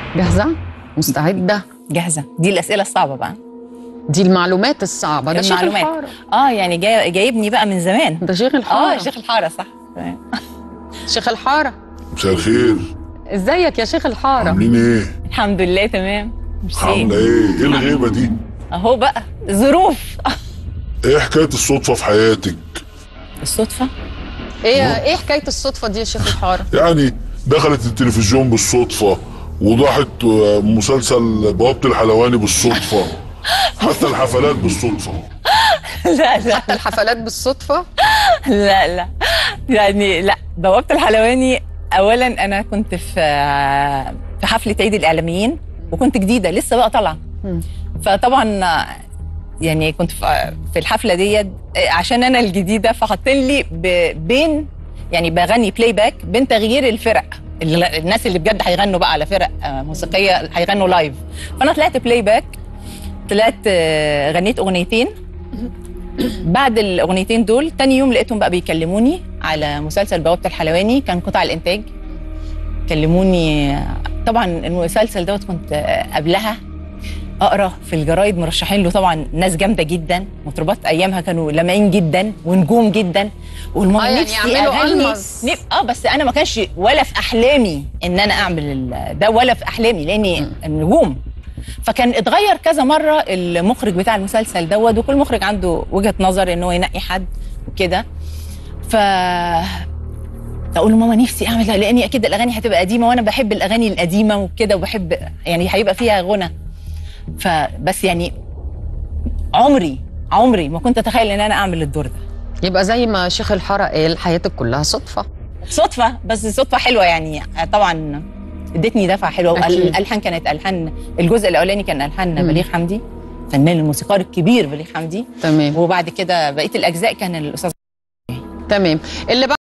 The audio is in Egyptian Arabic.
جاهزه مستعده جاهزه دي الاسئله الصعبه بقى دي المعلومات الصعبه ده شيخ المعلومات. الحاره اه يعني جاي جايبني بقى من زمان ده شيخ اه الحاره شيخ الحاره صح تمام. شيخ الحاره مساء الخير ازيك يا شيخ الحاره عاملين ايه؟ الحمد لله تمام ميرسي. عامله ايه؟ ايه الغيبه دي؟ اهو بقى ظروف ايه حكايه الصدفه في حياتك؟ الصدفه ايه ايه حكايه الصدفه دي يا شيخ الحاره يعني دخلت التلفزيون بالصدفه وضاحت آه، مسلسل بوابه الحلواني بالصدفه حتى الحفلات بالصدفه لا لا حتى الحفلات بالصدفه لا لا يعني لا بوابه الحلواني اولا انا كنت في في حفله عيد الاعلاميين وكنت جديده لسه بقى طالعه مم. فطبعا يعني كنت في في الحفله ديت عشان انا الجديده فحاطين لي ب- بين يعني بغني بلاي باك بين تغيير الفرق اللي- الناس اللي بجد هيغنوا بقى على فرق آه، موسيقيه هيغنوا لايف فانا طلعت بلاي باك طلعت آه، غنيت اغنيتين بعد الاغنيتين دول تاني يوم لقيتهم بقى بيكلموني على مسلسل بوابه الحلواني كان قطاع الانتاج كلموني طبعا المسلسل دوت كنت قبلها اقرا في الجرايد مرشحين له طبعا ناس جامده جدا مطربات ايامها كانوا لامعين جدا ونجوم جدا والماما آه، يعني نفسي يعملوا اغني ألمظ. نف... اه بس انا ما كانش ولا في احلامي ان انا اعمل ال- ده ولا في احلامي لاني النجوم فكان اتغير كذا مره المخرج بتاع المسلسل دوت وكل مخرج عنده وجهه نظر ان هو ينقي حد وكده ف اقول لماما نفسي اعمل ده لاني اكيد الاغاني هتبقى قديمه وانا بحب الاغاني القديمه وكده وبحب يعني هيبقى فيها غنى فبس يعني عمري عمري ما كنت اتخيل ان انا اعمل الدور ده يبقى زي ما شيخ الحاره قال حياتك كلها صدفه صدفه بس صدفه حلوه يعني طبعا ادتني دفعه حلوه أكيد. والالحان كانت الحان الجزء الاولاني كان الحان مم. بليغ حمدي فنان الموسيقار الكبير بليغ حمدي تمام وبعد كده بقيه الاجزاء كان الاستاذ تمام اللي